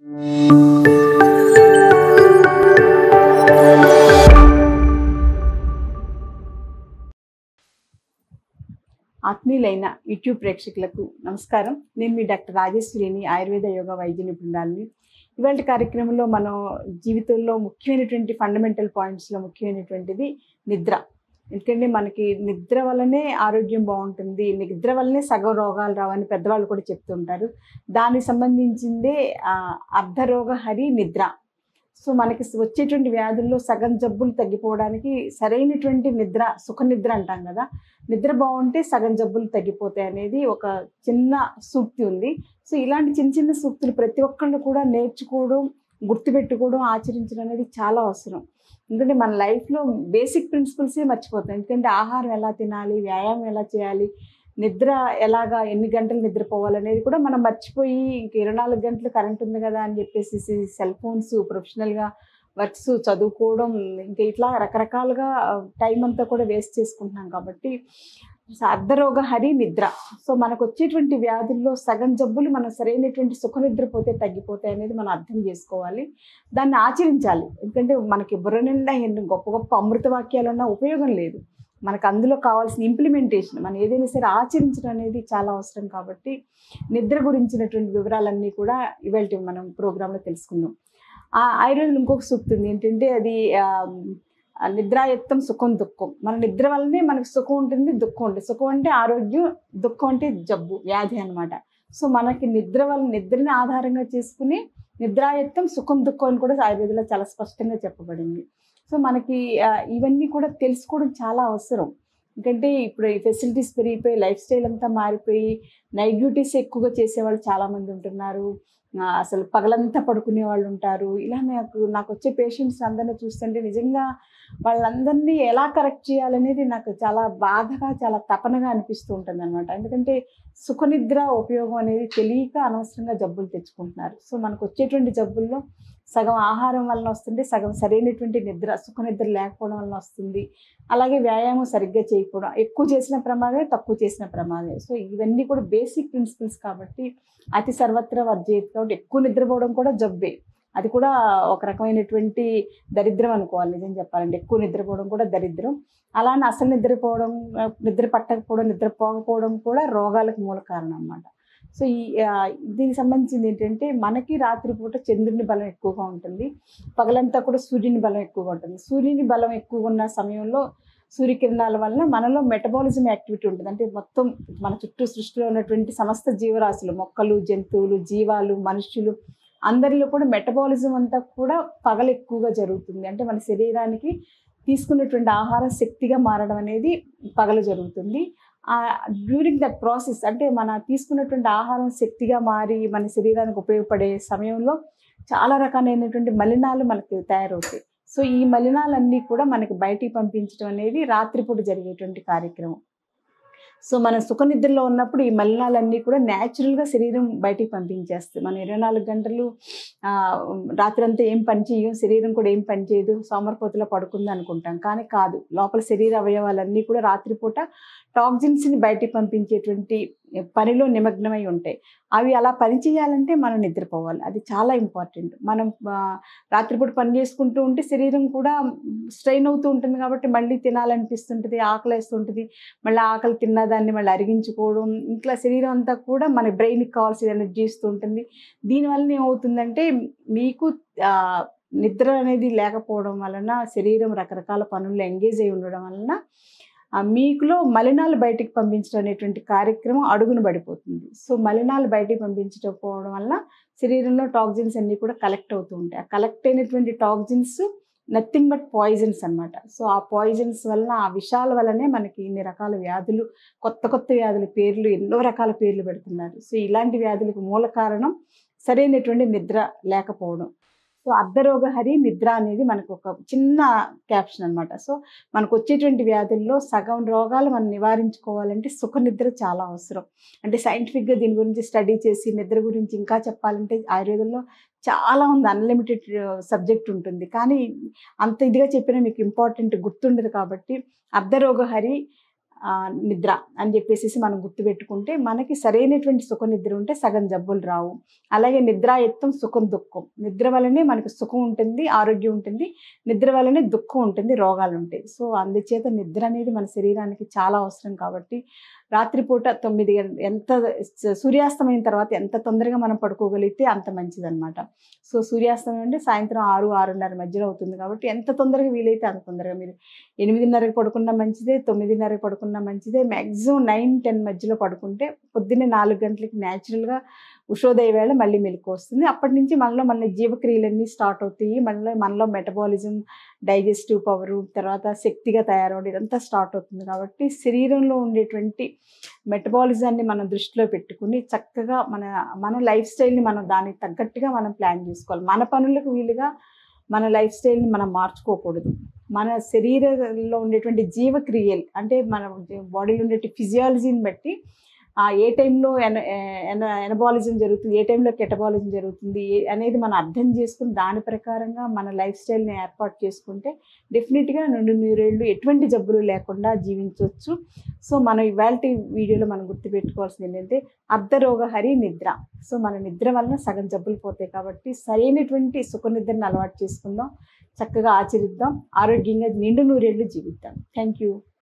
ఆత్మీయులైన YouTube ప్రేక్షకులకు నమస్కారం నేను మీ డాక్టర్ రాజేశ్వరిని ఆయుర్వేద యోగా వైద్య నిపుణురాలని ఇవాళ కార్యక్రమంలో మనం జీవితంలో ముఖ్యమైనటువంటి ఫండమెంటల్ పాయింట్స్లో ముఖ్యమైనటువంటిది నిద్ర ఎందుకంటే మనకి నిద్ర వల్లనే ఆరోగ్యం బాగుంటుంది నిద్ర వల్లనే సగం రోగాలు రావని పెద్దవాళ్ళు కూడా చెప్తుంటారు దానికి సంబంధించిందే ఆ, అర్ధరోగ హరి నిద్ర సో మనకి వచ్చేటువంటి వ్యాధుల్లో సగం జబ్బులు తగ్గిపోవడానికి సరైనటువంటి నిద్ర సుఖ నిద్ర అంటాం కదా నిద్ర బాగుంటే సగం జబ్బులు తగ్గిపోతాయి అనేది ఒక చిన్న సూక్తి ఉంది సో ఇలాంటి చిన్న చిన్న సూక్తులు ప్రతి ఒక్కళ్ళు కూడా నేర్చుకోవడం గుర్తుపెట్టుకోవడం ఆచరించడం అనేది చాలా అవసరం ఎందుకంటే మన లైఫ్లో బేసిక్ ప్రిన్సిపల్సే మర్చిపోతాం ఎందుకంటే ఆహారం ఎలా తినాలి వ్యాయామం ఎలా చేయాలి నిద్ర ఎలాగా ఎన్ని గంటలు నిద్రపోవాలనేది కూడా మనం మర్చిపోయి ఇంక ఇరవై నాలుగు గంటలు కరెంట్ ఉంది కదా అని చెప్పేసి సెల్ ఫోన్స్ ప్రొఫెషనల్గా వర్క్స్ చదువుకోవడం ఇంకా ఇట్లా రకరకాలుగా టైం అంతా కూడా వేస్ట్ చేసుకుంటున్నాం కాబట్టి అర్ధరోగ హరి నిద్ర సో మనకు వచ్చేటువంటి వ్యాధుల్లో సగం జబ్బులు మనం సరైనటువంటి సుఖ నిద్రపోతే తగ్గిపోతాయి అనేది మనం అర్థం చేసుకోవాలి దాన్ని ఆచరించాలి ఎందుకంటే మనకి బుర్ర నిండా ఎన్ని గొప్ప గొప్ప అమృత వాక్యాలు ఉన్నా ఉపయోగం లేదు మనకు అందులో కావాల్సిన ఇంప్లిమెంటేషన్ మనం ఏదైనా సరే ఆచరించడం అనేది చాలా అవసరం కాబట్టి నిద్ర గురించినటువంటి వివరాలన్నీ కూడా ఇవాళ మనం ప్రోగ్రాంలో తెలుసుకుందాం ఆ ఆయుర్వేదం ఇంకొక సూక్తి ఉంది ఏంటంటే అది ఆ, ఆ నిద్రాయుక్తం సుఖం దుఃఖం మన నిద్ర వల్లనే మనకు సుఖం ఉంటుంది దుఃఖం ఉంటుంది సుఖం అంటే ఆరోగ్యం దుఃఖం అంటే జబ్బు వ్యాధి అన్నమాట సో మనకి నిద్ర వల్ల నిద్రని ఆధారంగా చేసుకుని నిద్రాయుక్తం సుఖం దుఃఖం అని కూడా ఆయుర్వేదంలో చాలా స్పష్టంగా చెప్పబడింది సో మనకి ఆ, ఇవన్నీ కూడా తెలుసుకోవడం చాలా అవసరం ఎందుకంటే ఇప్పుడు ఈ ఫెసిలిటీస్ పెరిగిపోయి లైఫ్ స్టైల్ అంతా మారిపోయి నైట్ డ్యూటీస్ ఎక్కువగా చేసేవాళ్ళు చాలామంది ఉంటున్నారు ఆ, అసలు పగలంతా పడుకునే వాళ్ళు ఉంటారు ఇలా నాకు నాకు వచ్చే పేషెంట్స్ అందరినీ చూస్తుంటే నిజంగా వాళ్ళందరినీ ఎలా కరెక్ట్ చేయాలనేది నాకు చాలా బాధగా చాలా తపనగా అనిపిస్తూ ఉంటుంది అనమాట ఎందుకంటే సుఖనిద్ర ఉపయోగం అనేది తెలియక అనవసరంగా జబ్బులు తెచ్చుకుంటున్నారు సో మనకు వచ్చేటువంటి జబ్బుల్లో సగం ఆహారం వలన వస్తుంది సగం సరైనటువంటి నిద్ర సుఖనిద్ర లేకపోవడం వలన వస్తుంది అలాగే వ్యాయామం సరిగ్గా చేయకపోవడం ఎక్కువ చేసిన ప్రమాదమే తక్కువ చేసిన ప్రమాదమే సో ఇవన్నీ కూడా బేసిక్ ప్రిన్సిపల్స్ కాబట్టి అతి సర్వత్రా వర్జేది కాబట్టి ఎక్కువ నిద్రపోవడం కూడా జబ్బే అది కూడా ఒక రకమైనటువంటి దరిద్రం అనుకోవాలి నిజం చెప్పాలంటే ఎక్కువ నిద్రపోవడం కూడా దరిద్రం అలానే అసలు నిద్రపోవడం ఆ, నిద్ర పట్టకపోవడం నిద్రపోకపోవడం కూడా రోగాలకు మూల కారణం అన్నమాట సో ఈ ఆ, దీనికి సంబంధించింది ఏంటంటే మనకి రాత్రిపూట చంద్రుని బలం ఎక్కువగా ఉంటుంది పగలంతా కూడా సూర్యుని బలం ఎక్కువగా ఉంటుంది సూర్యుని బలం ఎక్కువగా ఉన్న సమయంలో సూర్యకిరణాల వలన మనలో మెటబాలిజం యాక్టివిటీ ఉంటుంది అంటే మొత్తం మన చుట్టూ సృష్టిలో ఉన్నటువంటి సమస్త జీవరాశులు మొక్కలు జంతువులు జీవాలు మనుషులు అందరిలో కూడా మెటబాలిజం అంతా కూడా పగలు ఎక్కువగా జరుగుతుంది అంటే మన శరీరానికి తీసుకున్నటువంటి ఆహారం శక్తిగా మారడం అనేది పగలు జరుగుతుంది డ్యూరింగ్ దట్ ప్రాసెస్ అంటే మన తీసుకున్నటువంటి ఆహారం శక్తిగా మారి మన శరీరానికి ఉపయోగపడే సమయంలో చాలా రకాలైనటువంటి మలినాలు మనకు తయారవుతాయి సో ఈ మలినాలన్నీ కూడా మనకి బయటికి పంపించడం అనేది రాత్రిపూట జరిగేటువంటి కార్యక్రమం సో మనం సుఖనిద్రలో ఉన్నప్పుడు ఈ మలినాలన్నీ కూడా న్యాచురల్గా శరీరం బయటికి పంపించేస్తుంది మనం ఇరవై నాలుగు గంటలు ఆ, రాత్రంతా ఏం పని చేయం శరీరం కూడా ఏం పని చేయదు సోమరపోతలో పడుకుంది అనుకుంటాం కానీ కాదు లోపల శరీర అవయవాలన్నీ కూడా రాత్రిపూట టాక్సిన్స్ని బయటికి పంపించేటువంటి పనిలో నిమగ్నమై ఉంటాయి అవి అలా పని చేయాలంటే మనం నిద్రపోవాలి అది చాలా ఇంపార్టెంట్ మనం ఆ, రాత్రిపూట పని చేసుకుంటూ ఉంటే శరీరం కూడా స్ట్రెయిన్ అవుతూ ఉంటుంది కాబట్టి మళ్ళీ తినాలనిపిస్తుంటుంది ఆకలి వేస్తుంటుంది మళ్ళీ ఆకలి తిన్న దాన్ని మళ్ళీ అరిగించుకోవడం ఇట్లా శరీరం అంతా కూడా మన బ్రెయిన్కి కావాల్సిన ఎనర్జీ ఇస్తూ ఉంటుంది దీనివల్ల ఏమవుతుందంటే మీకు ఆ, నిద్ర అనేది లేకపోవడం వలన శరీరం రకరకాల పనుల్లో ఎంగేజ్ అయి ఉండడం వలన ఆ, మీకులో మలినాలు బయటికి పంపించడం అనేటువంటి కార్యక్రమం అడుగును పడిపోతుంది సో మలినాలు బయటికి పంపించకపోవడం వల్ల శరీరంలో టాక్సిన్స్ అన్నీ కూడా కలెక్ట్ అవుతూ ఉంటాయి ఆ కలెక్ట్ అయినటువంటి టాక్సిన్స్ నథింగ్ బట్ పాయిజన్స్ అన్నమాట సో ఆ పాయిజన్స్ వలన ఆ విషాల వల్లనే మనకి ఇన్ని రకాల వ్యాధులు కొత్త కొత్త వ్యాధుల పేర్లు ఎన్నో రకాల పేర్లు పెడుతున్నారు సో ఇలాంటి వ్యాధులకు మూల కారణం సరైనటువంటి నిద్ర లేకపోవడం సో అర్ధరోగ హరి నిద్ర అనేది మనకు ఒక చిన్న క్యాప్షన్ అన్నమాట సో మనకు వచ్చేటువంటి వ్యాధుల్లో సగం రోగాలు మనం నివారించుకోవాలంటే సుఖ నిద్ర చాలా అవసరం అంటే సైంటిఫిక్గా దీని గురించి స్టడీ చేసి నిద్ర గురించి ఇంకా చెప్పాలంటే ఆయుర్వేదంలో చాలా ఉంది అన్లిమిటెడ్ సబ్జెక్ట్ ఉంటుంది కానీ అంత ఇదిగా చెప్పినా మీకు ఇంపార్టెంట్ గుర్తుండదు కాబట్టి అర్ధరోగ హరి ఆ, నిద్ర అని చెప్పేసి మనం గుర్తుపెట్టుకుంటే మనకి సరైనటువంటి సుఖ నిద్ర ఉంటే సగం జబ్బులు రావు అలాగే నిద్రాయత్తం సుఖం దుఃఖం నిద్ర వల్లనే మనకి సుఖం ఉంటుంది ఆరోగ్యం ఉంటుంది నిద్ర వల్లనే దుఃఖం ఉంటుంది రోగాలు ఉంటాయి సో అందుచేత నిద్ర అనేది మన శరీరానికి చాలా అవసరం కాబట్టి రాత్రిపూట తొమ్మిది గంట ఎంత సూర్యాస్తమైన తర్వాత ఎంత తొందరగా మనం పడుకోగలిగితే అంత మంచిదన్నమాట సో సూర్యాస్తమయం అంటే సాయంత్రం ఆరు ఆరున్నర మధ్యలో అవుతుంది కాబట్టి ఎంత తొందరగా వీలైతే అంత తొందరగా మీరు ఎనిమిదిన్నరకు పడుకున్నా మంచిదే తొమ్మిదిన్నరకు పడుకున్నా మంచిదే మ్యాక్సిమం నైన్ టెన్ మధ్యలో పడుకుంటే పొద్దున్నే నాలుగు గంటలకి న్యాచురల్గా ఉషోదయ వేళ మళ్ళీ మెలకు వస్తుంది అప్పటి నుంచి మనలో మళ్ళీ జీవక్రియలన్నీ స్టార్ట్ అవుతాయి మనలో మనలో మెటబాలిజం డైజెస్టివ్ పవరు తర్వాత శక్తిగా తయారవడం ఇదంతా స్టార్ట్ అవుతుంది కాబట్టి శరీరంలో ఉండేటువంటి మెటబాలిజాన్ని మనం దృష్టిలో పెట్టుకుని చక్కగా మన మన లైఫ్ స్టైల్ని మనం దానికి తగ్గట్టుగా మనం ప్లాన్ చేసుకోవాలి మన పనులకు వీలుగా మన లైఫ్ స్టైల్ని మనం మార్చుకోకూడదు మన శరీరంలో ఉండేటువంటి జీవక్రియలు అంటే మన బాడీలో ఉండే ఫిజియాలజీని బట్టి ఆ ఏ టైంలో ఎన ఎన ఎనబాలిజం జరుగుతుంది ఏ టైంలో కెటబాలిజం జరుగుతుంది ఏ- అనేది మనం అర్థం చేసుకుని దాని ప్రకారంగా మన లైఫ్ స్టైల్ని ఏర్పాటు చేసుకుంటే డెఫినెట్గా నుండి నూరేళ్ళు ఎటువంటి జబ్బులు లేకుండా జీవించవచ్చు సో మనం ఇవాళ వీడియోలో మనం గుర్తుపెట్టుకోవాల్సింది ఏంటంటే అర్ధరోగహరి నిద్ర సో మన నిద్ర వలన సగం జబ్బులు పోతాయి కాబట్టి సరైనటువంటి సుఖ నిద్రను అలవాటు చేసుకుందాం చక్కగా ఆచరిద్దాం ఆరోగ్యంగా నిండు నూరేళ్ళు జీవిద్దాం థ్యాంక్ యూ